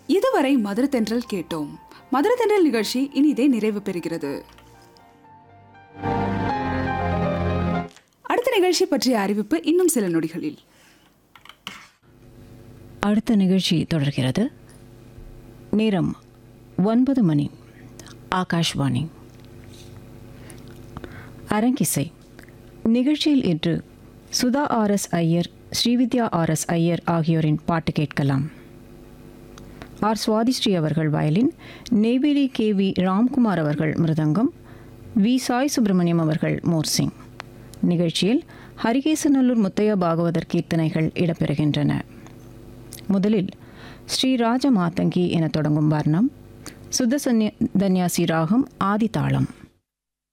இதுவரை மதுர தென்றல் கேட்டோம் மதுர தென்றல் நிகழ்ச்சி இனிதே நிறைவு பெறுகிறது அடுத்த நிகழ்ச்சி பற்றிய அறிவிப்பு இன்னும் சில நொடிகளில் அடுத்த நிகழ்ச்சி தொடர்கிறது நேரம் ஒன்பது மணி ஆகாஷ்வாணி அரங்கிசை நிகழ்ச்சியில் இன்று Sudha R S Iyer Srividya R S Iyer ஆகியோரின் பாட்டு கேட்கலாம் ஆர் சுவாதிஸ்ரீ அவர்கள் violin Neyveli K V Ramkumar அவர்கள் மிருதங்கம் வி சாய் சுப்பிரமணியம் அவர்கள் மோர்சிங் நிகழ்ச்சியில் ஹரிகேசநல்லூர் முத்தையா பாகவதர் கீர்த்தனைகள் இடம்பெறுகின்றன முதலில் ஸ்ரீ ராஜ மாதங்கி என தொடங்கும் வர்ணம் சுத்த சந்நிய தன்யாசி ராகம் ஆதிதாளம்